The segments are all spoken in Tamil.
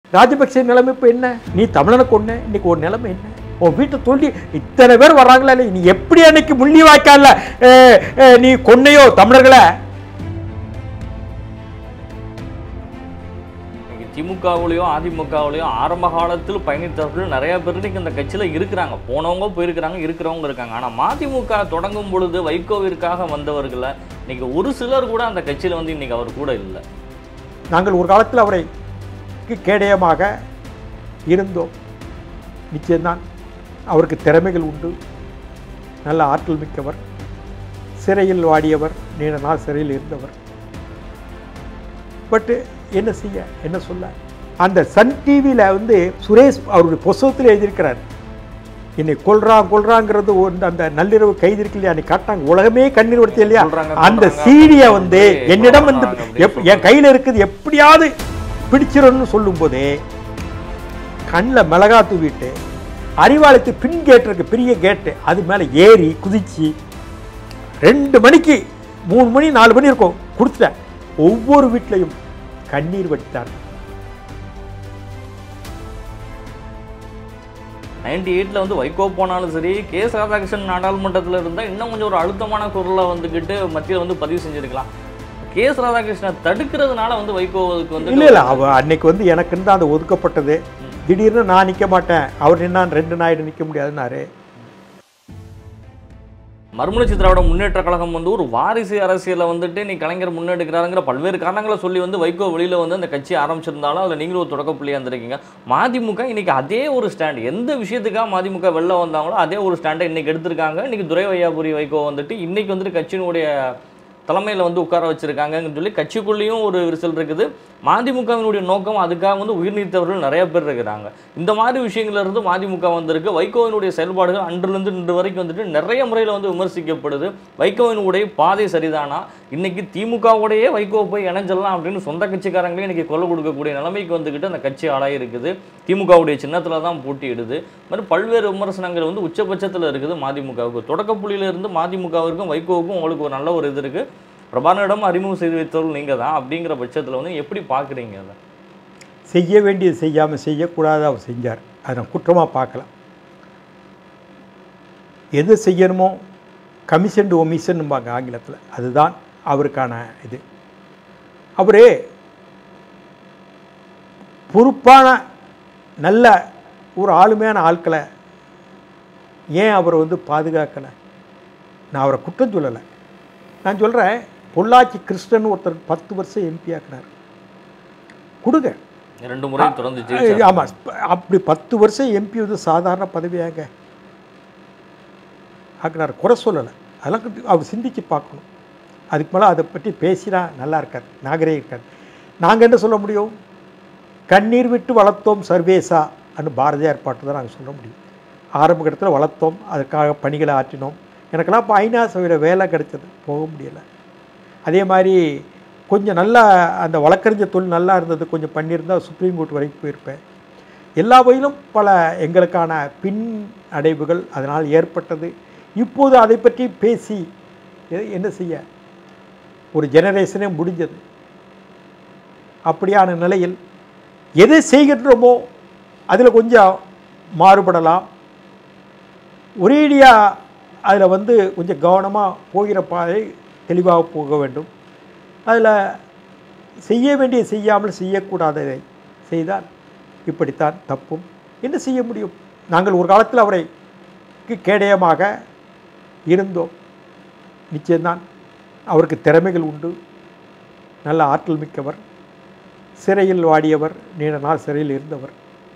ராஜபக்சே நிலைமை இப்போ என்ன நீ தமிழனை கொன்ன இன்னைக்கு ஒரு நிலைமை என்ன உன் வீட்டை தோண்டி இத்தனை பேர் வர்றாங்களா இல்லை நீ எப்படி அன்னைக்கு முள்ளி வாய்க்கால நீ கொன்னையோ தமிழர்களை இன்னைக்கு திமுகவுலையோ அதிமுகவுலையோ ஆரம்ப காலத்தில் பயணித்தவர்கள் நிறைய பேர் இன்னைக்கு இந்த கட்சியில் இருக்கிறாங்க போனவங்க போயிருக்கிறாங்க இருக்கிறவங்க இருக்காங்க ஆனால் மதிமுக தொடங்கும் பொழுது வைகோவிற்காக வந்தவர்களை இன்னைக்கு ஒரு சிலர் கூட அந்த கட்சியில் வந்து இன்னைக்கு அவர் கூட இல்லை நாங்கள் ஒரு காலத்தில் அவரை கேடயமாக இருந்தோம் நிச்சயம்தான் அவருக்கு திறமைகள் உண்டு நல்ல ஆற்றல் மிக்கவர் சிறையில் வாடியவர் நீண்ட நாள் சிறையில் இருந்தவர் பட்டு என்ன செய்ய என்ன சொல்ல அந்த சன் டிவியில் வந்து சுரேஷ் அவருடைய புஸ்தகத்தில் எழுதியிருக்கிறார் என்னை கொல்றான் கொல்றாங்கிறது ஒரு அந்த நள்ளிரவு கைது இருக்கு இல்லையா அன்னைக்கு காட்டாங்க உலகமே கண்ணீர் வடுத்து இல்லையா கொல்றாங்க, அந்த கொல்றாங்க சீடியை அப்படின்னு வந்து சொல்லி என்னிடம் வந்து கொல்றாங்க அப்படின்னு எப்- என் கையில் இருக்குது எப்படியாவது பிடிச்சிடணும்னு சொல்லும்போதே கண்ணில் மிளகா தூவிட்டு அறிவாலயத்து பின் கேட் இருக்கு பெரிய கேட்டு அது மேலே ஏறி குதிச்சு ரெண்டு மணிக்கு மூணு மணி நாலு மணி இருக்கும் கொடுத்துட்டேன் ஒவ்வொரு வீட்லையும் கண்ணீர் வடித்தார் நைன்டி எயிட்டில் வந்து வைகோ போனாலும் சரி கே எஸ் ராதாகிருஷ்ணன் நாடாளுமன்றத்தில் இருந்தால் இன்னும் கொஞ்சம் ஒரு அழுத்தமான குரலை வந்துக்கிட்டு மத்தியில் வந்து பதிவு செஞ்சிருக்கலாம் கே எஸ் ராதாகிருஷ்ணன் தடுக்கிறதுனால வந்து வைகோவுக்கு வந்து இல்லை இல்லை அவ அன்னைக்கு வந்து எனக்குன்னு தான் அது ஒதுக்கப்பட்டது திடீர்னு நான் நிற்க மாட்டேன் அவர் நின்னா ரெண்டு நாயுடு நிற்க முடியாதுன்னாரு மறுமலர்ச்சி திராவிட முன்னேற்ற கழகம் வந்து ஒரு வாரிசு அரசியலை வந்துட்டு நீ கலைஞர் முன்னெடுக்கிறாருங்கிற பல்வேறு காரணங்களை சொல்லி வந்து வைகோ வெளியில் வந்து அந்த கட்சி ஆரம்பிச்சிருந்தாலும் அதில் நீங்களும் ஒரு தொடக்க புள்ளியாக இருந்திருக்கீங்க மதிமுக இன்னைக்கு அதே ஒரு ஸ்டாண்ட் எந்த விஷயத்துக்காக மதிமுக வெளில வந்தாங்களோ அதே ஒரு ஸ்டாண்டை இன்னைக்கு எடுத்திருக்காங்க இன்னைக்கு துரை வையாபுரி வைகோ வந்துட்டு இன்னைக்கு வந்துட்டு கட்சியினுடைய தலைமையில் வந்து உட்கார வச்சிருக்காங்கன்னு சொல்லி கட்சிக்குள்ளேயும் ஒரு விரிசல் இருக்குது மதிமுகவினுடைய நோக்கம் அதுக்காக வந்து உயிர் நீத்தவர்கள் நிறைய பேர் இருக்கிறாங்க இந்த மாதிரி விஷயங்கள்ல இருந்து மதிமுக வந்திருக்கு வைகோவினுடைய செயல்பாடுகள் அன்றிலிருந்து இன்று வரைக்கும் வந்துட்டு நிறைய முறையில் வந்து விமர்சிக்கப்படுது வைகோவினுடைய பாதை சரிதானா இன்னைக்கு திமுகவுடையே வைகோ போய் இணைஞ்சிடலாம் அப்படின்னு சொந்த கட்சிக்காரங்களே இன்னைக்கு கொலை கொடுக்கக்கூடிய நிலைமைக்கு வந்துக்கிட்டு அந்த கட்சி ஆளாகி இருக்குது திமுகவுடைய சின்னத்தில் தான் போட்டியிடுது இது மாதிரி பல்வேறு விமர்சனங்கள் வந்து உச்சபட்சத்தில் இருக்குது மதிமுகவுக்கு தொடக்க புள்ளியில இருந்து மதிமுகவிற்கும் வைகோவுக்கும் உங்களுக்கு ஒரு நல்ல ஒரு இது இருக்கு பிரபாகரனிடம் அறிமுகம் செய்து வைத்தவர்கள் நீங்கள் தான் அப்படிங்கிற பட்சத்தில் வந்து எப்படி பார்க்குறீங்க அதை செய்ய வேண்டியது செய்யாமல் செய்யக்கூடாது அவர் செஞ்சார் அதை நான் குற்றமாக பார்க்கல எது செய்யணுமோ கமிஷன் டு ஒமிஷன்பாங்க ஆங்கிலத்தில் அதுதான் அவருக்கான இது அவர் பொறுப்பான நல்ல ஒரு ஆளுமையான ஆட்களை ஏன் அவரை வந்து பாதுகாக்கலை நான் அவரை குற்றம் சொல்லலை நான் சொல்கிறேன் பொள்ளாச்சி கிருஷ்ணன் ஒருத்தர் பத்து வருஷம் எம்பி ஆக்கினார் கொடுங்க ரெண்டு முறை தொடர்ந்து ஜெயிச்சாரு. ஆமாம் அப்படி பத்து வருஷம் எம்பி வந்து சாதாரண பதவியாங்க ஆக்கினார் குறை சொல்லலை அதெல்லாம் கட்டு- அவர் சிந்திச்சு பார்க்கணும் அதுக்கு மேலே அதை பற்றி பேசினா நல்லா இருக்காது நாகரீகம் இருக்காது நாங்கள் என்ன சொல்ல முடியும் கண்ணீர் விட்டு வளர்த்தோம் சர்வேசா அன்னு பாரதியார் பாட்டு தான் நாங்கள் சொல்ல முடியும் ஆரம்ப கட்டத்தில் வளர்த்தோம் அதற்காக பணிகளை ஆற்றினோம் எனக்கெல்லாம் இப்போ ஐநா சபையில் வேலை கிடைச்சது போக முடியலை அதே மாதிரி கொஞ்சம் நல்லா அந்த வழக்கறிஞர் தொழில் நல்லா இருந்தது கொஞ்சம் பண்ணியிருந்தால் சுப்ரீம் கோர்ட் வரைக்கும் போயிருப்பேன் எல்லா வகையிலும் பல எங்களுக்கான பின் அடைவுகள் அதனால் ஏற்பட்டது இப்போது அதை பற்றி பேசி எ- என்ன செய்ய ஒரு ஜெனரேஷனே முடிஞ்சது அப்படியான நிலையில் எதை செய்கின்றோமோ அதில் கொஞ்சம் மாறுபடலாம் ஒரேடியாக அதில் வந்து கொஞ்சம் கவனமாக போகிற பாதை தெளிவாக போக வேண்டும் அதில் செய்ய வேண்டிய செய்யாமல் செய்யக்கூடாததை செய்தால் இப்படித்தான் தப்பும் என்ன செய்ய முடியும் நாங்கள் ஒரு காலத்தில் அவரை கேடயமாக இருந்தோம் நிச்சயம்தான் அவருக்கு திறமைகள் உண்டு நல்ல ஆற்றல் மிக்கவர் சிறையில் வாடியவர் நீண்ட நாள் சிறையில் இருந்தவர்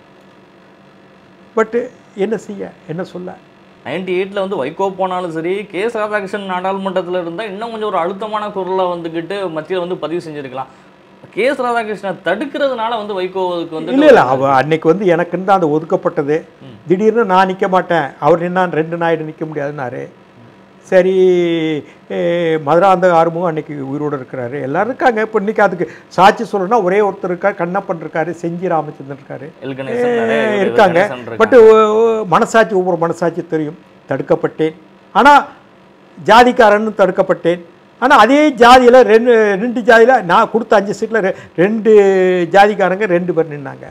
பட்டு என்ன செய்ய என்ன சொல்ல நைன்டி எயிட்டில் வந்து வைகோ போனாலும் சரி கே எஸ் ராதாகிருஷ்ணன் நாடாளுமன்றத்தில் இருந்தால் இன்னும் கொஞ்சம் ஒரு அழுத்தமான குரலை வந்துக்கிட்டு மத்தியில் வந்து பதிவு செஞ்சிருக்கலாம் கே எஸ் ராதாகிருஷ்ணன் தடுக்கிறதுனால வந்து வைகோவுக்கு வந்து இல்லை இல்லை அவ அன்னைக்கு வந்து எனக்குன்னு தான் அது ஒதுக்கப்பட்டது திடீர்னு நான் நிற்க மாட்டேன் அவர் நின்னா ரெண்டு நாயுடு நிற்க முடியாதுன்னாரு சரி ஏ, மதுராந்த ஆறுமுகம் அன்னைக்கு உயிரோடு இருக்கிறாரு எல்லாரும் இருக்காங்க இப்போ இன்னைக்கு அதுக்கு சாட்சி சொல்லணும்னா ஒரே ஒருத்தர் இருக்கார் கண்ணப்பன் இருக்காரு செஞ்சி ராமச்சந்திரன் இருக்காரு எல் கணேசன் நிறைய ஏ, பேர் இருக்காங்க கணேசன் இருக்காங்க. பட் மனசாட்சி ஒவ்வொரு மனசாட்சி தெரியும் தடுக்கப்பட்டேன் ஆனால் ஜாதிக்காரன்னு தடுக்கப்பட்டேன் ஆனால் அதே ஜாதியில் ரெண்டு ரெண்டு ஜாதியில் நான் கொடுத்த அஞ்சு சீட்டில் ரெண்டு ஜாதிக்காரங்க ரெண்டு பேர் நின்னாங்க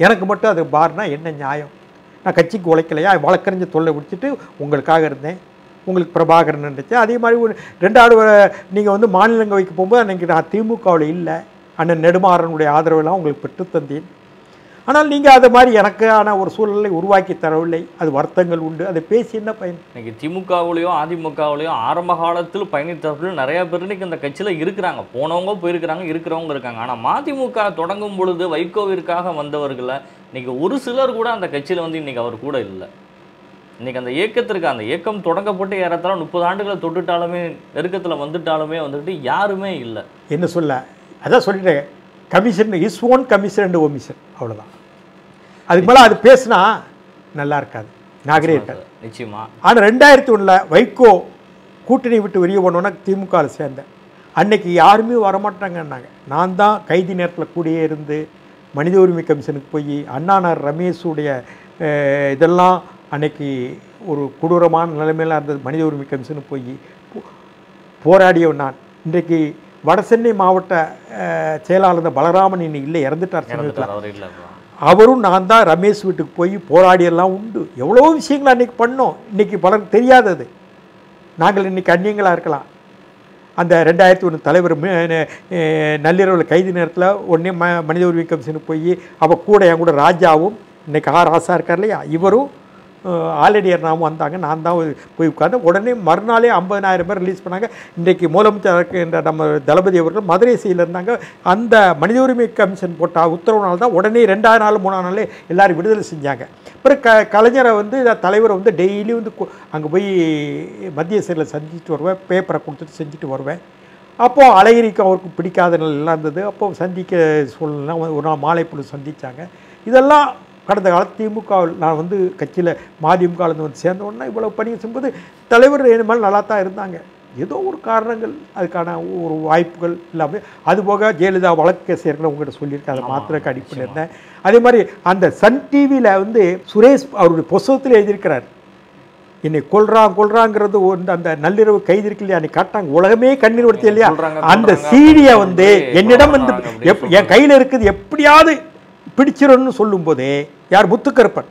எனக்கு மட்டும் அது பார்னா என்ன நியாயம் நான் கட்சிக்கு உழைக்கலையா வழக்கறிஞ்ச தொல்லை விடுத்துட்டு உங்களுக்காக இருந்தேன் உங்களுக்கு பிரபாகரன் இருந்துச்சு அதே மாதிரி ஒரு ரெண்டாவது நீங்கள் வந்து மாநிலங்களவைக்கு போகும்போது அன்றைக்கி நான் திமுகவில் இல்லை அண்ணன் நெடுமாறனுடைய ஆதரவெல்லாம் உங்களுக்கு பெற்று தந்தேன் ஆனால் நீங்கள் அது மாதிரி எனக்கான ஒரு சூழலை உருவாக்கி தரவில்லை அது வருத்தங்கள் உண்டு அதை பேசி என்ன பயன் இன்னைக்கு திமுகவுலையோ அதிமுகவுலையோ ஆரம்ப காலத்தில் பயணித்தவர்கள் நிறைய பேர் இன்னைக்கு இந்த கட்சியில் இருக்கிறாங்க போனவங்க போயிருக்கிறாங்க இருக்கிறவங்க இருக்காங்க ஆனால் மதிமுக தொடங்கும் பொழுது வைகோவிற்காக வந்தவர்களை இன்னைக்கு ஒரு சிலர் கூட அந்த கட்சியில் வந்து இன்னைக்கு அவர் கூட இல்லை இன்னைக்கு அந்த இயக்கத்திற்கு அந்த இயக்கம் தொடங்கப்பட்டு ஏறத்தாழ முப்பது ஆண்டுகளை தொட்டுட்டாலுமே நெருக்கத்தில் வந்துட்டாலுமே வந்துட்டு யாருமே இல்லை என்ன சொல்ல அதான் சொல்லிட்டேன் commission is own commission and omission அவ்வளோதான் அதுக்கு மேலே அது பேசினா நல்லா இருக்காது நாகரே இருக்காது நிச்சயமா ஆனால் ரெண்டாயிரத்தி ஒன்றில் வைகோ கூட்டணி விட்டு வெளியே போனோன்னா திமுகவில் சேர்ந்தேன் அன்னைக்கு யாருமே வரமாட்டாங்கன்னாங்க நான் தான் கைதி நேரத்தில் கூடயே இருந்து மனித உரிமை கமிஷனுக்கு போய் அண்ணானார் ரமேஷுடைய அஹ், இதெல்லாம் அன்னைக்கு ஒரு கொடூரமான நிலைமையில இருந்தது மனித உரிமை கமிஷனுக்கு போய் போ- போராடியவன் நான் இன்றைக்கு வடசென்னை மாவட்ட அஹ், செயலாளர் இருந்த பலராமன் இன்னைக்கு இல்லை இறந்துட்டார் சமீபத்தில் இறந்துட்டார் அவர் இல்லை இப்போ. அவரும் நான் தான் ரமேஷ் வீட்டுக்கு போய் போராடியெல்லாம் உண்டு எவ்வளோ விஷயங்கள் அன்றைக்கி பண்ணோம் இன்றைக்கி பலருக்கு தெரியாதது நாங்கள் இன்றைக்கி அந்நியங்களாக இருக்கலாம் அந்த ரெண்டாயிரத்தி ஒன்று தலைவர் மி- ந- அஹ் நள்ளிரவில் கைது நேரத்தில் உடனே ம மனித உரிமை கமிஷனுக்கு போய் அவ கூட என் கூட ராஜாவும் இன்னைக்கு ஆர் ராசா இருக்கார் இல்லையா இவரும் ஆல்ரெடியர் நாமும் வந்தாங்க நான் தான் போய் உட்காந்து உடனே மறுநாளே ஐம்பதனாயிரம் பேர் ரிலீஸ் பண்ணாங்க இன்றைக்கு முதலமைச்சர் இருக்கின்ற நம்ம தளபதி அவர்கள் மதுரை சியில் இருந்தாங்க அந்த மனித உரிமை கமிஷன் போட்ட உத்தரவுனால தான் உடனே ரெண்டாவது நாள் மூணாவது நாளே எல்லாரும் விடுதலை செஞ்சாங்க அப்புறம் க கலைஞரை வந்து இந்த தலைவரை வந்து டெய்லி வந்து அங்கே போய் மத்திய சிறையில் சந்திச்சுட்டு வருவேன் பேப்பரை கொடுத்துட்டு செஞ்சுட்டு வருவேன் அப்போது அழகிரிக்கு அவருக்கு பிடிக்காத நிலையெல்லாம் இருந்தது அப்போ சந்திக்க சூழ்நிலை ஒரு நாள் மாலை பொழுது சந்திச்சாங்க இதெல்லாம் கடந்த காலத்து திமுகவில் நான் வந்து கட்சியில் மதிமுகவில் வந்து சேர்ந்த உடனே இவ்வளோ பணியை செய்யும்போது தலைவர் இனிமேல் நல்லா தான் இருந்தாங்க ஏதோ ஒரு காரணங்கள் அதுக்கான ஒரு வாய்ப்புகள் இல்லாமல் அதுபோக ஜெயலலிதா வழக்கு கேஸ் ஏற்கனவே உங்கள்கிட்ட சொல்லியிருக்கேன் அதை மாத்திரக்கு அடிப்படையில் இருந்தேன் அதே மாதிரி அந்த சன் டிவியில் வந்து சுரேஷ் அவருடைய புஸ்தகத்தில் எழுதியிருக்கிறார் என்னை கொல்றான் கொல்றாங்கிறது ஒரு அந்த நள்ளிரவு கைது இருக்கு இல்லையா அன்னைக்கு காட்டாங்க உலகமே கண்ணீர் வடுத்து இல்லையா கொல்றாங்க, அந்த கொல்றாங்க சீடியை அப்படின்னு வந்து சொல்லி என்னிடம் வந்து சொல்றாங்க அப்படின்னு எப்- என் கையில் இருக்குது எப்படியாவது பிடிச்சிரும்னு சொல்லும்போதே யார் முத்துக்கருப்பன்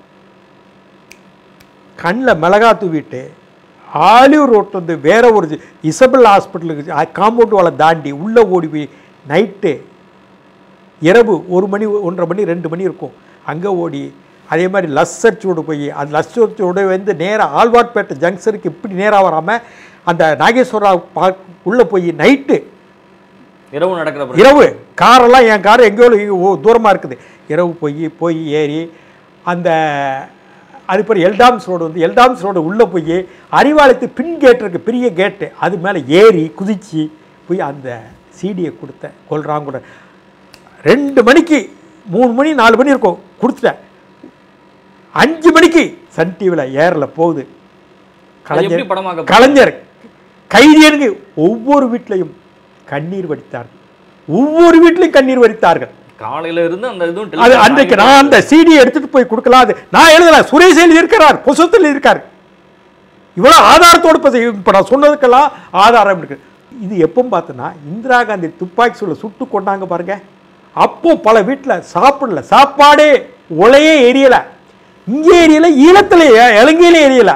கண்ணில் மிளகா தூவிட்டு ஆலியூர் ரோட் வந்து வேற ஒரு இசபெல் ஹாஸ்பிட்டலுக்கு காம்பவுண்ட் வாழை தாண்டி உள்ளே ஓடி போய் நைட்டு இரவு ஒரு மணி ஒன்றரை மணி ரெண்டு மணி இருக்கும் அங்கே ஓடி அதே மாதிரி லஸ்ஸர்ச்சோடு போய் அந்த லஸ்ஸர்ச்சோடு வந்து நேராக ஆழ்வார்பேட்டை ஜங்ஷனுக்கு இப்படி நேராக வராமல் அந்த நாகேஸ்வரா பார்க் உள்ளே போய் நைட்டு இரவு நடக்கிற பிரச்சனை. இரவு காரெல்லாம் என் கார் எங்கேயோ தூரமாக இருக்குது இரவு போய் போய் ஏறி அந்த அது பேர் எல்டாம்ஸ் ரோடு வந்து எல்டாம்ஸ் ரோடு உள்ளே போய் அறிவாலயத்து பின் கேட் இருக்குது பெரிய கேட்டு அது மேலே ஏறி குதிச்சு போய் அந்த சீடியை கொடுத்தேன் கொல்றாங்க கூட ரெண்டு மணிக்கு மூணு மணி நாலு மணி இருக்கும் கொடுத்துட்டேன் அஞ்சு மணிக்கு சன் டிவியில் ஏரில் போகுது அது எப்படி படமாக்க கலைஞர் கைதியனுக்கு ஒவ்வொரு வீட்லையும் கண்ணீர் வடித்தார்கள் ஒவ்வொரு வீட்லையும் கண்ணீர் வடித்தார்கள் காலையில இருந்து அந்த இதுவும் அது telecast அன்றைக்கு ஆகிட்டு நான் அந்த சிடியை எடுத்துட்டு போய் கொடுக்கலாம் அது நான் எழுதல சுரேஷ் எழுதி இருக்கிறார் புசத்தில் இருக்கார் இவ்வளவு ஆதாரத்தோடு இப்போ இப்போ நான் சொன்னதுக்கெல்லாம் ஆதாரம் இருக்கு இது எப்போ பார்த்தோன்னா இந்திரா காந்தி துப்பாக்கி சூழல சுட்டு கொண்டாங்க பாருங்க அப்போ பல வீட்டில் சாப்பிடல சாப்பாடே உலையே எரியல இங்கே எரியல ஈழத்தில் இலங்கையிலே எரியல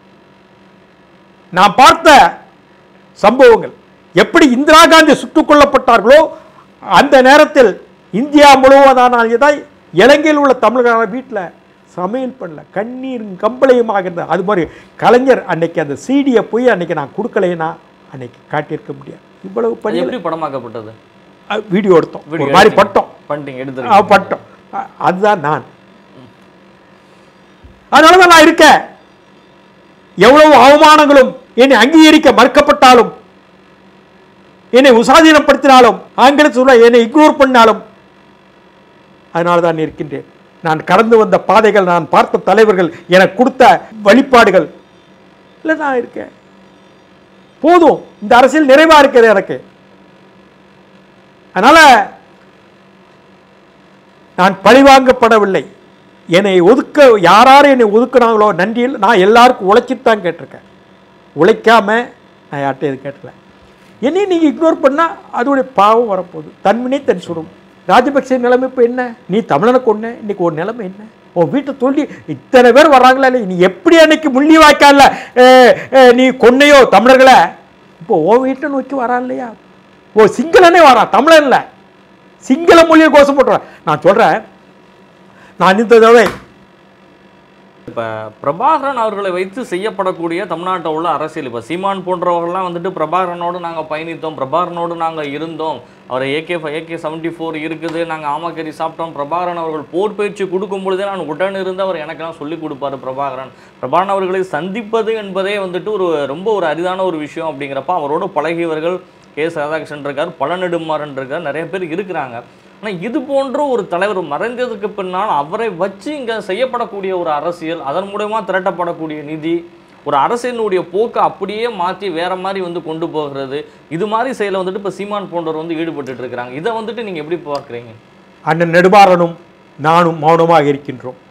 நான் பார்த்த சம்பவங்கள் எப்படி இந்திரா காந்தி சுட்டுக் கொல்லப்பட்டார்களோ அந்த நேரத்தில் இந்தியா முழுவதான தான் இலங்கையில் உள்ள தமிழர்கள் வீட்டில் சமையல் பண்ணல கண்ணீரும் கம்பளையுமாக இருந்தது அது மாதிரி கலைஞர் அன்னைக்கு அந்த சீடியை போய் அன்னைக்கு நான் கொடுக்கலைன்னா அன்னைக்கு காட்டியிருக்க முடியாது இவ்வளவு அது பண்ணி எப்படி படமாக்கப்பட்டது வீடியோ எடுத்தோம் Video ஒரு மாதிரி எடுத்தீங்க. பட்டோம் பண்ணிட்டீங்க ஆ, எடுத்துருக்கீங்க பட்டம் அ- அதுதான் நான் அதனால தான் நான் இருக்கேன் எவ்வளவு அவமானங்களும் என்னை அங்கீகரிக்க மறுக்கப்பட்டாலும் என்னை உசாதீனப்படுத்தினாலும் ஆங்கிலத்தில் சொல்ல என்னை இக்னோர் பண்ணாலும் அதனால தான் இருக்கின்றேன் நான் கடந்து வந்த பாதைகள் நான் பார்த்த தலைவர்கள் எனக்கு கொடுத்த வழிபாடுகள் இல்லை நான் இருக்கேன் போதும் இந்த அரசியல் நிறைவா இருக்கிறது எனக்கு அதனால நான் பழிவாங்கப்படவில்லை என்னை ஒதுக்க யாராரும் என்னை ஒதுக்குனாங்களோ நன்றியில் நான் எல்லாருக்கும் உழைச்சிட்டு தான் கேட்டிருக்கேன் உழைக்காம நான் யார்கிட்ட எதுவும் கேட்டல என்னையும் நீங்கள் இக்னோர் பண்ணால் அதோடைய பாவம் வரப்போகுது தன்வினை தன் சுடும் ராஜபக்சே நிலைமை இப்போ என்ன நீ தமிழனை கொன்ன இன்னைக்கு ஒரு நிலைமை என்ன உன் வீட்டை சொல்லி இத்தனை பேர் வர்றாங்களா இல்லை நீ எப்படி அன்னைக்கு முள்ளி வாய்க்கால நீ கொன்னையோ தமிழர்களை இப்போ உன் வீட்டை நோக்கி வரான் இல்லையா ஓ சிங்களனே வரான் தமிழன் இல்லை சிங்கள மொழியை கோஷம் போட்டுறான் நான் சொல்கிறேன் நான் இந்த தடவை இப்போ பிரபாகரன் அவர்களை வைத்து செய்யப்படக்கூடிய தமிழ்நாட்டில் உள்ள அரசியல் இப்போ சீமான் போன்றவர்கள்லாம் வந்துட்டு பிரபாகரனோடு நாங்கள் பயணித்தோம் பிரபாகரனோடு நாங்கள் இருந்தோம் அவர் ஏகே ஏகே செவன்ட்டி ஃபோர் இருக்குது நாங்கள் ஆமாக்கறி சாப்பிட்டோம் பிரபாகரன் அவர்கள் போர் பயிற்சி கொடுக்கும் பொழுதே நான் உடன் இருந்து அவர் எனக்கெல்லாம் சொல்லிக் கொடுப்பாரு பிரபாகரன் பிரபாகரன் அவர்களை சந்திப்பது என்பதே வந்துட்டு ஒரு ரொம்ப ஒரு அரிதான ஒரு விஷயம் அப்படிங்கிறப்ப அவரோடு பழகியவர்கள் கே எஸ் ராதாகிருஷ்ணன் இருக்கார் பழநெடுமாறன் இருக்கார் நிறைய பேர் இருக்கிறாங்க ஆனால் இது போன்ற ஒரு தலைவர் மறைந்ததுக்கு பின்னால் அவரை வச்சு இங்கே செய்யப்படக்கூடிய ஒரு அரசியல் அதன் மூலயமா திரட்டப்படக்கூடிய நிதி ஒரு அரசியலினுடைய போக்கை அப்படியே மாற்றி வேற மாதிரி வந்து கொண்டு போகிறது இது மாதிரி செயலை வந்துட்டு இப்போ சீமான் போன்றவர் வந்து ஈடுபட்டுட்டு இருக்கிறாங்க இதை வந்துட்டு நீங்கள் எப்படி பார்க்குறீங்க அண்ணன் நெடுமாறனும் நானும் மௌனமாக இருக்கின்றோம்